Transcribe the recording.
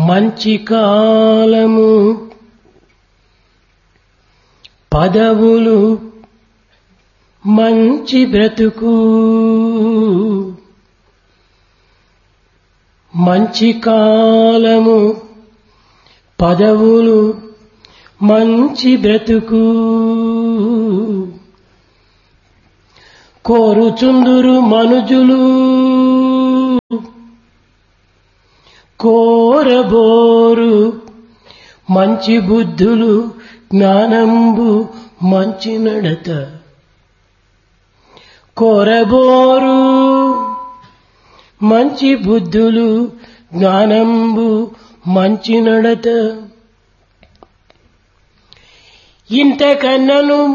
మంచి కాలము పదవులు మంచి బ్రతుకు మంచి కాలము పదవులు మంచి బ్రతుకు కోరుచుందురు మనుజులు కోరబోరు మంచి బుద్ధులు జ్ఞానంబు మంచి నడత కోరబోరు మంచి బుద్ధులు జ్ఞానంబు మంచి నడత ఇంతకన్నను